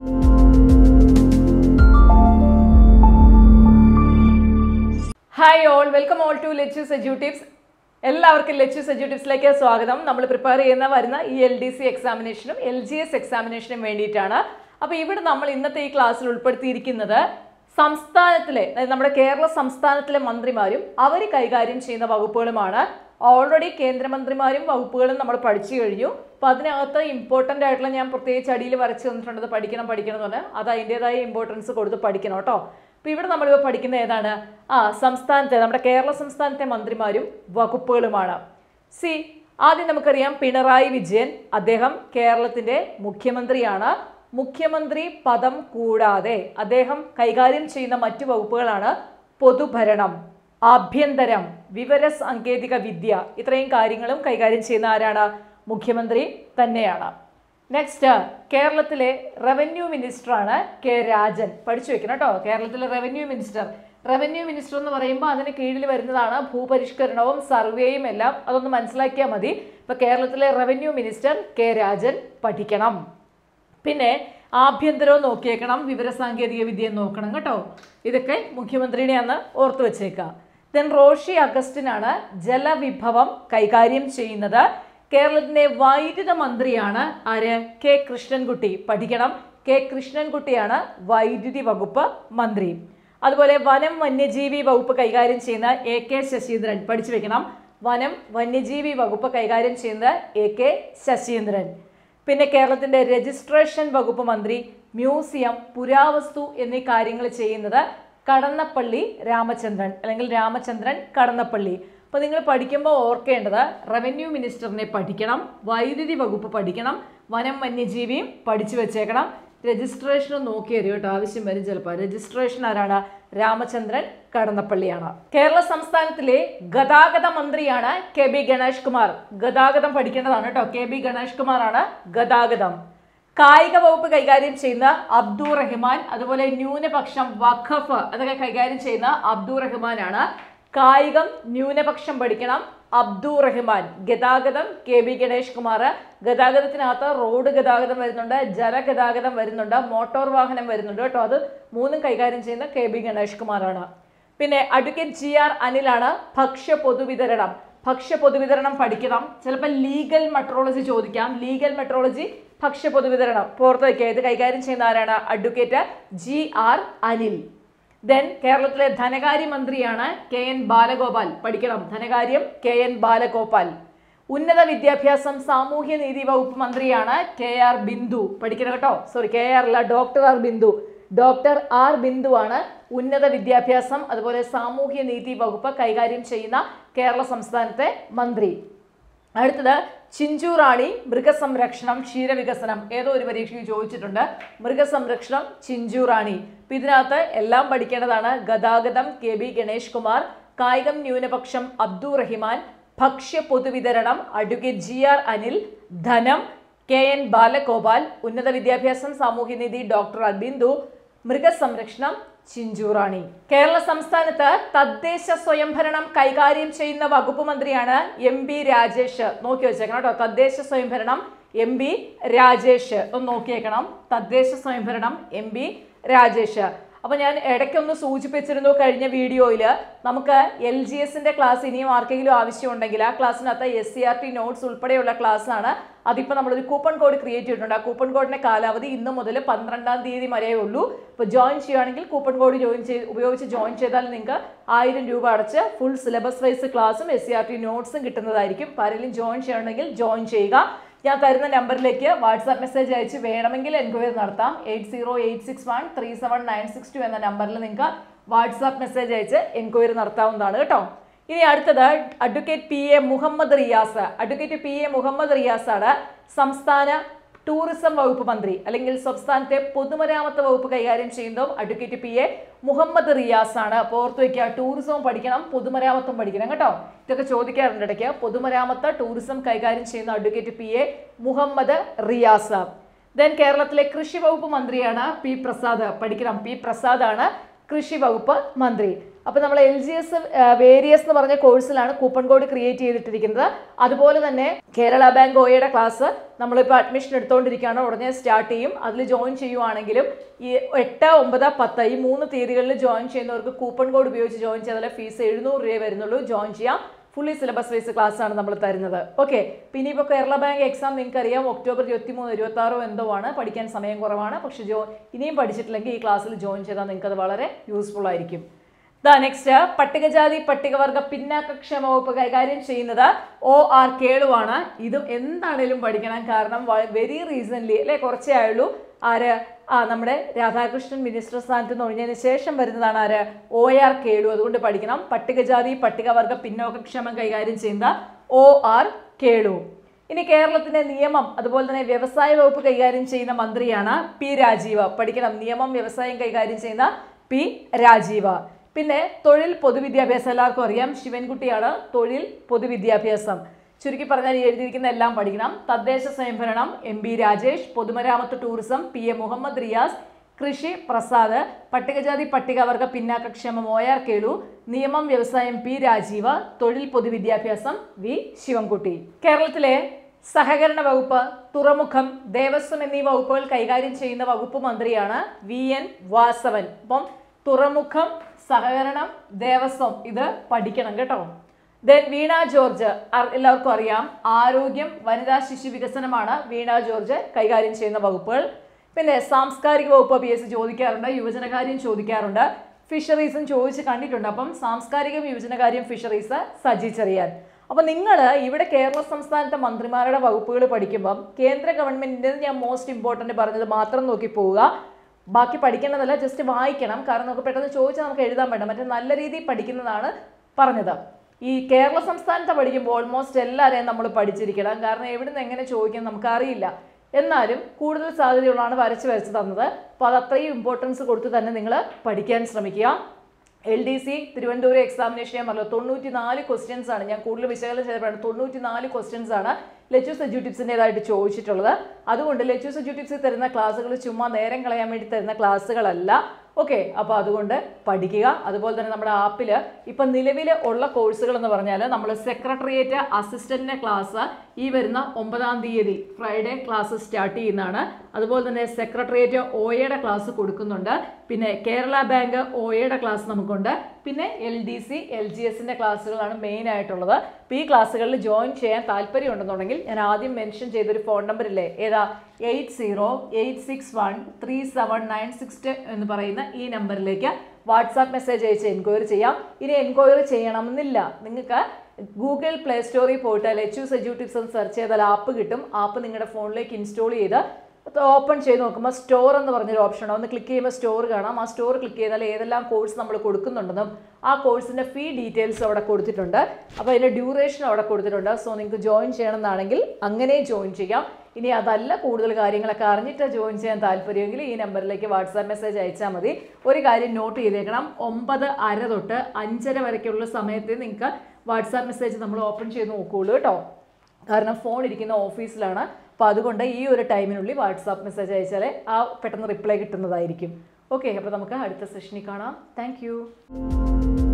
hi all welcome all to Lechus Edutives എല്ലാവർക്കും ലെച്ചൂസ് എജ്യൂട്ടിവ്സിലേക്ക് സ്വാഗതം നമ്മൾ പ്രിപ്പയർ ചെയ്യുന്ന വരുന്ന ഈ എൽ ഡി സി എക്സാമിനേഷനും എൽ ജി എസ് എക്സാമിനേഷനും വേണ്ടിയിട്ടാണ് അപ്പോൾ ഇവിടെ നമ്മൾ ഇന്നത്തെ ഈ ക്ലാസ്സിൽ ഉൾപ്പെടുത്തിയിരിക്കുന്നത് സംസ്ഥാനത്തിലെ അതായത് നമ്മുടെ കേരള സംസ്ഥാനത്തിലെ മന്ത്രിമാരും അവർ കൈകാര്യം ചെയ്യുന്ന വകുപ്പുകളുമാണ് ഓൾറെഡി കേന്ദ്രമന്ത്രിമാരും വകുപ്പുകളും നമ്മൾ പഠിച്ചു കഴിഞ്ഞു അപ്പോൾ അതിനകത്ത് ഇമ്പോർട്ടൻ്റ് ആയിട്ടുള്ള ഞാൻ പ്രത്യേകിച്ച് അടിയിൽ വരച്ച് തന്നിട്ടുണ്ട് അത് പഠിക്കണം പഠിക്കണം എന്ന് പറഞ്ഞാൽ അത് അതിൻ്റെതായ ഇമ്പോർട്ടൻസ് കൊടുത്ത് പഠിക്കണം കേട്ടോ അപ്പോൾ ഇവിടെ നമ്മളിപ്പോൾ പഠിക്കുന്ന ഏതാണ് ആ സംസ്ഥാനത്തെ നമ്മുടെ കേരള സംസ്ഥാനത്തെ മന്ത്രിമാരും വകുപ്പുകളുമാണ് സി ആദ്യം നമുക്കറിയാം പിണറായി വിജയൻ അദ്ദേഹം കേരളത്തിൻ്റെ മുഖ്യമന്ത്രിയാണ് മുഖ്യമന്ത്രി പദം കൂടാതെ അദ്ദേഹം കൈകാര്യം ചെയ്യുന്ന മറ്റു വകുപ്പുകളാണ് പൊതുഭരണം ആഭ്യന്തരം വിവര സാങ്കേതിക വിദ്യ ഇത്രയും കാര്യങ്ങളും കൈകാര്യം ചെയ്യുന്ന ആരാണ് മുഖ്യമന്ത്രി തന്നെയാണ് നെക്സ്റ്റ് കേരളത്തിലെ റവന്യൂ മിനിസ്റ്ററാണ് കെ രാജൻ പഠിച്ചു വെക്കണം കേട്ടോ കേരളത്തിലെ റവന്യൂ മിനിസ്റ്റർ റവന്യൂ മിനിസ്റ്റർ എന്ന് പറയുമ്പോൾ അതിന് കീഴിൽ വരുന്നതാണ് ഭൂപരിഷ്കരണവും സർവേയും എല്ലാം അതൊന്ന് മനസ്സിലാക്കിയാൽ മതി ഇപ്പൊ കേരളത്തിലെ റവന്യൂ മിനിസ്റ്റർ കെ രാജൻ പഠിക്കണം പിന്നെ ആഭ്യന്തരവും നോക്കിയേക്കണം വിവരസാങ്കേതിക വിദ്യ നോക്കണം കേട്ടോ ഇതൊക്കെ മുഖ്യമന്ത്രിയുടെ അന്ന് ഓർത്തു വെച്ചേക്കാം ദെൻ റോഷി അഗസ്റ്റിനാണ് ജലവിഭവം കൈകാര്യം ചെയ്യുന്നത് കേരളത്തിന്റെ വൈദ്യുത മന്ത്രിയാണ് ആര് കെ കൃഷ്ണൻകുട്ടി പഠിക്കണം കെ കൃഷ്ണൻകുട്ടിയാണ് വൈദ്യുതി വകുപ്പ് മന്ത്രി അതുപോലെ വനം വന്യജീവി വകുപ്പ് കൈകാര്യം ചെയ്യുന്ന എ കെ ശശീന്ദ്രൻ പഠിച്ചു വെക്കണം വനം വന്യജീവി വകുപ്പ് കൈകാര്യം ചെയ്യുന്ന എ കെ ശശീന്ദ്രൻ പിന്നെ കേരളത്തിന്റെ രജിസ്ട്രേഷൻ വകുപ്പ് മന്ത്രി മ്യൂസിയം പുരാവസ്തു എന്നീ കാര്യങ്ങൾ ചെയ്യുന്നത് കടന്നപ്പള്ളി രാമചന്ദ്രൻ അല്ലെങ്കിൽ രാമചന്ദ്രൻ കടന്നപ്പള്ളി അപ്പോൾ നിങ്ങൾ പഠിക്കുമ്പോൾ ഓർക്കേണ്ടത് റവന്യൂ മിനിസ്റ്ററിനെ പഠിക്കണം വൈദ്യുതി വകുപ്പ് പഠിക്കണം വനം വന്യജീവിയും പഠിച്ചു വെച്ചേക്കണം രജിസ്ട്രേഷനും നോക്കി വരും കേട്ടോ ആവശ്യം വരും ചിലപ്പോൾ രജിസ്ട്രേഷൻ ആരാണ് രാമചന്ദ്രൻ കടന്നപ്പള്ളിയാണ് കേരള സംസ്ഥാനത്തിലെ ഗതാഗത മന്ത്രിയാണ് കെ ബി ഗണേഷ് കുമാർ ഗതാഗതം പഠിക്കേണ്ടതാണ് കേട്ടോ കെ ബി ഗണേഷ് കുമാറാണ് ഗതാഗതം കായിക വകുപ്പ് കൈകാര്യം ചെയ്യുന്ന അബ്ദുൾ റഹ്മാൻ അതുപോലെ ന്യൂനപക്ഷം വഖഫ് അതൊക്കെ കൈകാര്യം ചെയ്യുന്ന അബ്ദുൾ റഹ്മാനാണ് കായികം ന്യൂനപക്ഷം പഠിക്കണം അബ്ദുൾ റഹ്മാൻ ഗതാഗതം കെ ബി ഗണേഷ് കുമാർ ഗതാഗതത്തിനകത്ത് റോഡ് ഗതാഗതം വരുന്നുണ്ട് ജലഗതാഗതം വരുന്നുണ്ട് മോട്ടോർ വാഹനം വരുന്നുണ്ട് കേട്ടോ അത് മൂന്നും കൈകാര്യം ചെയ്യുന്ന കെ ബി ഗണേഷ് കുമാറാണ് പിന്നെ അഡ്വക്കേറ്റ് ജി ആർ അനിലാണ് ഭക്ഷ്യ പൊതുവിതരണം ഭക്ഷ്യ പൊതുവിതരണം പഠിക്കണം ചിലപ്പോൾ ലീഗൽ മെട്രോളജി ചോദിക്കാം ലീഗൽ മെട്രോളജി ഭക്ഷ്യ പൊതുവിതരണം പുറത്ത് വയ്ക്കുക ഇത് കൈകാര്യം ചെയ്യുന്ന ആരാണ് advocate G R Anil then കേരളത്തിലെ ധനകാര്യ മന്ത്രിയാണ് കെ എൻ ബാലഗോപാൽ പഠിക്കണം ധനകാര്യം കെ എൻ ബാലഗോപാൽ ഉന്നത വിദ്യാഭ്യാസം സാമൂഹ്യ നീതി വകുപ്പ് മന്ത്രിയാണ് കെ ആർ ബിന്ദു പഠിക്കണം കേട്ടോ സോറി കെ ആർ അല്ല doctor R Bindu doctor R Bindu ആണ് ഉന്നത വിദ്യാഭ്യാസം അതുപോലെ സാമൂഹ്യ നീതി വകുപ്പ് കൈകാര്യം ചെയ്യുന്ന കേരള സംസ്ഥാനത്തെ മന്ത്രി അടുത്തത് ചിഞ്ചുറാണി മൃഗസംരക്ഷണം ക്ഷീരവികസനം ഏതോ ഒരു പരീക്ഷയ്ക്ക് ചോദിച്ചിട്ടുണ്ട് മൃഗസംരക്ഷണം ചിഞ്ചുറാണി അപ്പം ഇതിനകത്ത് എല്ലാം പഠിക്കേണ്ടതാണ് ഗതാഗതം കെ ബി ഗണേഷ് കുമാർ കായികം ന്യൂനപക്ഷം അബ്ദുൾ റഹിമാൻ ഭക്ഷ്യ പൊതുവിതരണം അഡ്വക്കേറ്റ് ജി ആർ അനിൽ ധനം കെ എൻ ബാലഗോപാൽ ഉന്നത വിദ്യാഭ്യാസം സാമൂഹ്യനീതി ഡോക്ടർ അബിന്ദു മൃഗസംരക്ഷണം ചിഞ്ചുറാണി കേരള സംസ്ഥാനത്ത് തദ്ദേശ സ്വയംഭരണം കൈകാര്യം ചെയ്യുന്ന വകുപ്പ് മന്ത്രിയാണ് എം ബി രാജേഷ് നോക്കി വെച്ചേക്കണം കേട്ടോ തദ്ദേശ സ്വയംഭരണം എം ബി രാജേഷ് ഒന്ന് നോക്കിയേക്കണം തദ്ദേശ സ്വയംഭരണം എം ബി രാജേഷ് അപ്പോൾ ഞാൻ ഇടയ്ക്കൊന്ന് സൂചിപ്പിച്ചിരുന്നു കഴിഞ്ഞ വീഡിയോയിൽ നമുക്ക് എൽ ജി എസിൻ്റെ ക്ലാസ് ഇനിയും ആർക്കെങ്കിലും ആവശ്യമുണ്ടെങ്കിൽ ആ ക്ലാസ്സിനകത്ത് S C R T notes ഉൾപ്പെടെയുള്ള ക്ലാസ്സാണ് അതിപ്പോൾ നമ്മളൊരു കൂപ്പൺ കോഡ് ക്രിയേറ്റ് ചെയ്തിട്ടുണ്ട് ആ കൂപ്പൺ കോഡിൻ്റെ കാലാവധി ഇന്ന് മുതൽ പന്ത്രണ്ടാം തീയതി വരെയേ ഉള്ളൂ ഇപ്പോൾ ജോയിൻ ചെയ്യുകയാണെങ്കിൽ കൂപ്പൺ കോഡ് ജോയിൻ ചെയ്ത് ഉപയോഗിച്ച് ജോയിൻ ചെയ്താൽ നിങ്ങൾക്ക് ആയിരം രൂപ അടച്ച് ഫുൾ സിലബസ് വൈസ് ക്ലാസ്സും എസ് സി ആർ ടി നോട്ട്സും കിട്ടുന്നതായിരിക്കും അപ്പോൾ ആരെങ്കിലും ജോയിൻ ചെയ്യണമെങ്കിൽ ജോയിൻ ചെയ്യുക ഞാൻ തരുന്ന നമ്പറിലേക്ക് വാട്സാപ്പ് മെസ്സേജ് അയച്ച് വേണമെങ്കിൽ എൻക്വയറി നടത്താം eight zero eight six one three seven nine six two എന്ന നമ്പറിൽ നിങ്ങൾക്ക് വാട്സാപ്പ് മെസ്സേജ് അയച്ച് എൻക്വയറി നടത്താവുന്നതാണ് കേട്ടോ ഇനി അടുത്തത് advocate P A Muhammad Riyas advocate P A Muhammad Riyas ആണ് സംസ്ഥാന ടൂറിസം വകുപ്പ് മന്ത്രി അല്ലെങ്കിൽ സംസ്ഥാനത്തെ പൊതുമരാമത്ത് വകുപ്പ് കൈകാര്യം ചെയ്യുന്നതും advocate P A Muhammad Riyas ആണ് അപ്പോൾ ഓർത്ത് വയ്ക്കുക ടൂറിസവും പഠിക്കണം പൊതുമരാമത്തും പഠിക്കണം കേട്ടോ ഇതൊക്കെ ചോദിക്കാറുണ്ട് ഇടയ്ക്ക് പൊതുമരാമത്ത് ടൂറിസം കൈകാര്യം ചെയ്യുന്ന advocate P A Muhammad Riyas then കേരളത്തിലെ കൃഷി വകുപ്പ് മന്ത്രിയാണ് പി പ്രസാദ് പഠിക്കണം പി പ്രസാദ് ആണ് കൃഷി വകുപ്പ് മന്ത്രി അപ്പോൾ നമ്മൾ എൽ ജി എസ് വേരിയസ് എന്ന് പറഞ്ഞ കോഴ്സിലാണ് കൂപ്പൺ കോഡ് ക്രിയേറ്റ് ചെയ്തിട്ടിരിക്കുന്നത് അതുപോലെ തന്നെ കേരള ബാങ്ക് ഒയുടെ ക്ലാസ് നമ്മളിപ്പോൾ അഡ്മിഷൻ എടുത്തുകൊണ്ടിരിക്കുകയാണ് ഉടനെ സ്റ്റാർട്ട് ചെയ്യും അതിൽ ജോയിൻ ചെയ്യുവാണെങ്കിലും ഈ എട്ട് ഒമ്പത് പത്ത് ഈ മൂന്ന് തീയതികളിൽ ജോയിൻ ചെയ്യുന്നവർക്ക് കൂപ്പൺ കോഡ് ഉപയോഗിച്ച് ജോയിൻ ചെയ്താൽ ഫീസ് എഴുന്നൂറ് രൂപ വരുന്നുള്ളൂ ജോയിൻ ചെയ്യാം ഫുള്ളി സിലബസ് വൈസ് ക്ലാസ് ആണ് നമ്മൾ തരുന്നത് ഓക്കെ പിന്നെ ഇപ്പോൾ കേരള ബാങ്ക് എക്സാം നിങ്ങൾക്ക് അറിയാം ഒക്ടോബർ ഇരുപത്തി മൂന്ന് ഇരുപത്തി ആറോ എന്തോ ആണ് പഠിക്കാൻ സമയം കുറവാണ് പക്ഷേ ജോ ഇനിയും പഠിച്ചിട്ടില്ലെങ്കിൽ ഈ ക്ലാസ്സിൽ ജോയിൻ ചെയ്താൽ നിങ്ങൾക്ക് അത് വളരെ യൂസ്ഫുൾ ആയിരിക്കും ദ നെക്സ്റ്റ് പട്ടികജാതി പട്ടികവർഗ പിന്നാക്കക്ഷേമ വകുപ്പ് കൈകാര്യം ചെയ്യുന്നത് ഒ ആർ കേളുവാണ് ഇത് എന്താണേലും പഠിക്കണം കാരണം വെരി റീസൺലി അല്ലെ കുറച്ചേ ആയുള്ളൂ ആര് ആ നമ്മുടെ രാധാകൃഷ്ണൻ മിനിസ്റ്റർ സ്ഥാനത്ത് നിന്ന് ഒഴിഞ്ഞതിന് ശേഷം വരുന്നതാണ് ആര് ഒ ആർ കേളു അതുകൊണ്ട് പഠിക്കണം പട്ടികജാതി പട്ടികവർഗ പിന്നോക്കക്ഷേമം കൈകാര്യം ചെയ്യുന്ന ഒ ആർ കേളു ഇനി കേരളത്തിന്റെ നിയമം അതുപോലെ തന്നെ വ്യവസായ വകുപ്പ് കൈകാര്യം ചെയ്യുന്ന മന്ത്രിയാണ് പി രാജീവ് പഠിക്കണം നിയമം വ്യവസായം കൈകാര്യം ചെയ്യുന്ന പി രാജീവ് പിന്നെ തൊഴിൽ പൊതുവിദ്യാഭ്യാസം എല്ലാവർക്കും അറിയാം ശിവൻകുട്ടിയാണ് തൊഴിൽ പൊതുവിദ്യാഭ്യാസം ചുരുക്കി പറഞ്ഞാൽ ഈ എഴുതിയിരിക്കുന്ന എല്ലാം പഠിക്കണം തദ്ദേശ സ്വയംഭരണം എം ബി രാജേഷ് പൊതുമരാമത്ത് tourism P A Muhammad Riyas കൃഷി പ്രസാദ് പട്ടികജാതി പട്ടികവർഗ പിന്നാക്കക്ഷേമം ഒ ആർ കേളു നിയമം വ്യവസായം പി രാജീവ് തൊഴിൽ പൊതുവിദ്യാഭ്യാസം വി ശിവൻകുട്ടി കേരളത്തിലെ സഹകരണ വകുപ്പ് തുറമുഖം ദേവസ്വം എന്നീ വകുപ്പുകൾ കൈകാര്യം ചെയ്യുന്ന വകുപ്പ് മന്ത്രിയാണ് വി എൻ വാസവൻ അപ്പം തുറമുഖം സഹകരണം ദേവസ്വം ഇത് പഠിക്കണം കേട്ടോ ദെൻ വീണ ജോർജ് അർ- എല്ലാവർക്കും അറിയാം ആരോഗ്യം വനിതാ ശിശു വികസനമാണ് വീണ ജോർജ് കൈകാര്യം ചെയ്യുന്ന വകുപ്പുകൾ പിന്നെ സാംസ്കാരിക വകുപ്പ് പി എസ് സി ചോദിക്കാറുണ്ട് യുവജനകാര്യം ചോദിക്കാറുണ്ട് ഫിഷറീസും ചോദിച്ച് കണ്ടിട്ടുണ്ട് അപ്പം സാംസ്കാരികം യുവജനകാര്യം ഫിഷറീസ് സജി ചെറിയാൻ അപ്പം നിങ്ങൾ ഇവിടെ കേരള സംസ്ഥാനത്തെ മന്ത്രിമാരുടെ വകുപ്പുകൾ പഠിക്കുമ്പം കേന്ദ്ര ഗവൺമെന്റിന്റെ ഞാൻ മോസ്റ്റ് ഇമ്പോർട്ടന്റ് പറഞ്ഞത് മാത്രം നോക്കി പോവുക ബാക്കി പഠിക്കേണ്ടതല്ല ജസ്റ്റ് വായിക്കണം കാരണം നമുക്ക് പെട്ടെന്ന് ചോദിച്ചാൽ നമുക്ക് എഴുതാൻ പറ്റും മറ്റേ നല്ല രീതിയിൽ പഠിക്കുന്നതാണ് പറഞ്ഞത് ഈ കേരള സംസ്ഥാനത്ത് പഠിക്കുമ്പോൾ ഓൾമോസ്റ്റ് എല്ലാവരെയും നമ്മൾ പഠിച്ചിരിക്കണം കാരണം എവിടുന്ന് എങ്ങനെ ചോദിക്കാൻ നമുക്കറിയില്ല എന്നാലും കൂടുതൽ സാധ്യതയുള്ളതാണ് വരച്ച് വരച്ച് തന്നത് അപ്പോൾ അത് അത്രയും ഇമ്പോർട്ടൻസ് കൊടുത്ത് തന്നെ നിങ്ങൾ പഠിക്കാൻ ശ്രമിക്കുക L D C Thiruvananthapuram examination ഞാൻ പറഞ്ഞു തൊണ്ണൂറ്റി നാല് ക്വസ്റ്റ്യൻസ് ആണ് ഞാൻ കൂടുതൽ വിശകലനം ചെയ്തപ്പോഴാണ് തൊണ്ണൂറ്റി നാല് ക്വസ്റ്റ്യൻസ് ആണ് ലെച്ചൂസ് എജ്യൂട്ടിപ്സിൻ്റെതായിട്ട് ചോദിച്ചിട്ടുള്ളത് അതുകൊണ്ട് ലെച്ചൂസ് എജ്യൂട്ടിപ്സിൽ തരുന്ന ക്ലാസ്സുകൾ ചുമ്മാ നേരം കളയാൻ വേണ്ടി തരുന്ന ക്ലാസ്സുകളല്ല ഓക്കെ അപ്പോൾ അതുകൊണ്ട് പഠിക്കുക അതുപോലെ തന്നെ നമ്മുടെ ആപ്പിൽ ഇപ്പം നിലവിൽ ഉള്ള കോഴ്സുകൾ എന്ന് പറഞ്ഞാൽ നമ്മൾ സെക്രട്ടേറിയറ്റ് അസിസ്റ്റന്റിന്റെ ക്ലാസ് ഈ വരുന്ന ഒമ്പതാം തീയതി ഫ്രൈഡേ ക്ലാസ് സ്റ്റാർട്ട് ചെയ്യുന്നതാണ് അതുപോലെ തന്നെ സെക്രട്ടേറിയറ്റ് ഒയുടെ ക്ലാസ് കൊടുക്കുന്നുണ്ട് പിന്നെ കേരള ബാങ്ക് ഒയുടെ ക്ലാസ് നമുക്കുണ്ട് പിന്നെ L D C L G എസിന്റെ ക്ലാസ്സുകളാണ് മെയിൻ ആയിട്ടുള്ളത് അപ്പോൾ ഈ ക്ലാസ്സുകളിൽ ജോയിൻ ചെയ്യാൻ താല്പര്യമുണ്ടെന്നുണ്ടെങ്കിൽ ഞാൻ ആദ്യം മെൻഷൻ ചെയ്തൊരു ഫോൺ നമ്പർ ഇല്ലേ ഏതാ eight zero eight six one three seven nine six എന്ന് പറയുന്ന ഈ നമ്പറിലേക്ക് വാട്സാപ്പ് മെസ്സേജ് അയച്ച് എൻക്വയറി ചെയ്യാം ഇനി എൻക്വയറി ചെയ്യണമെന്നില്ല നിങ്ങൾക്ക് ഗൂഗിൾ പ്ലേ സ്റ്റോറിൽ പോയിട്ട് ലെച്ചൂസ് എജ്യൂട്ടിപ്സ് എന്ന് സെർച്ച് ചെയ്താൽ ആപ്പ് കിട്ടും ആപ്പ് നിങ്ങളുടെ ഫോണിലേക്ക് ഇൻസ്റ്റാൾ ചെയ്ത് ഓപ്പൺ ചെയ്ത് നോക്കുമ്പോൾ സ്റ്റോർ എന്ന് പറഞ്ഞൊരു ഓപ്ഷൻ ഒന്ന് ക്ലിക്ക് ചെയ്യുമ്പോൾ സ്റ്റോർ കാണാം ആ സ്റ്റോർ ക്ലിക്ക് ചെയ്താൽ ഏതെല്ലാം കോഴ്സ് നമ്മൾ കൊടുക്കുന്നുണ്ടെന്നും ആ കോഴ്സിൻ്റെ ഫീ ഡീറ്റെയിൽസ് അവിടെ കൊടുത്തിട്ടുണ്ട് അപ്പോൾ അതിൻ്റെ ഡ്യൂറേഷൻ അവിടെ കൊടുത്തിട്ടുണ്ട് സോ നിങ്ങൾക്ക് ജോയിൻ ചെയ്യണമെന്നാണെങ്കിൽ അങ്ങനെ ജോയിൻ ചെയ്യാം ഇനി അതല്ല കൂടുതൽ കാര്യങ്ങളൊക്കെ അറിഞ്ഞിട്ട് ജോയിൻ ചെയ്യാൻ താല്പര്യമെങ്കിൽ ഈ നമ്പറിലേക്ക് വാട്സാപ്പ് മെസ്സേജ് അയച്ചാൽ മതി ഒരു കാര്യം നോട്ട് ചെയ്തേക്കണം ഒമ്പത് അര തൊട്ട് അഞ്ചര വരയ്ക്കുള്ള സമയത്ത് നിങ്ങൾക്ക് വാട്സാപ്പ് മെസ്സേജ് നമ്മൾ ഓപ്പൺ ചെയ്ത് നോക്കുകയുള്ളൂ കേട്ടോ കാരണം ഫോൺ ഇരിക്കുന്ന ഓഫീസിലാണ് അപ്പോൾ അതുകൊണ്ട് ഈ ഒരു ടൈമിനുള്ളിൽ വാട്സാപ്പ് മെസ്സേജ് അയച്ചാൽ ആ പെട്ടെന്ന് റിപ്ലൈ കിട്ടുന്നതായിരിക്കും ഓക്കെ അപ്പോൾ നമുക്ക് അടുത്ത സെഷനിൽ കാണാം താങ്ക്